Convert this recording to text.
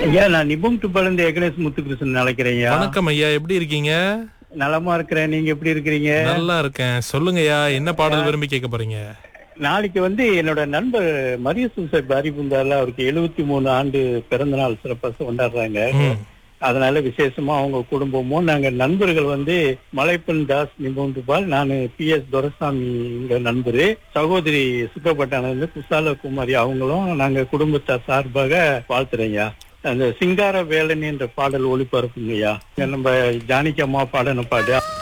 ஐயா நான் நிபும் துப்பாலேருந்து ஏகனேஷ் முத்துகிருஷ்ணன் அழைக்கிறேன்யா வணக்கம் ஐயா எப்படி இருக்கீங்க நலமா இருக்கிறேன் நீங்க எப்படி இருக்கிறீங்க நல்லா இருக்கேன் சொல்லுங்கய்யா என்ன பாடல் விரும்பி கேட்க போறீங்க நாளைக்கு வந்து என்னோட நண்பர் மரிய சூசை பாரிபுந்தால அவருக்கு எழுபத்தி மூணு ஆண்டு பிறந்த நாள் சிறப்பாக கொண்டாடுறாங்க ம். அதனால விசேஷமா அவங்க குடும்பமும் நாங்க நண்பர்கள் வந்து மலைப்பன் தாஸ் நிபுந்துபால் நான் பி எஸ் துரசாமி எங்க நண்பரு சகோதரி சுக்கப்பட்டான வந்து குசால குமாரி அவங்களும் நாங்க குடும்பத்தார் சார்பாக வாழ்த்துறேங்க அந்த சிங்கார வேலன் என்ற பாடல் ஒளிபரப்புங்கய்யா நம்ம ஜானகி அம்மா பாடின பாடு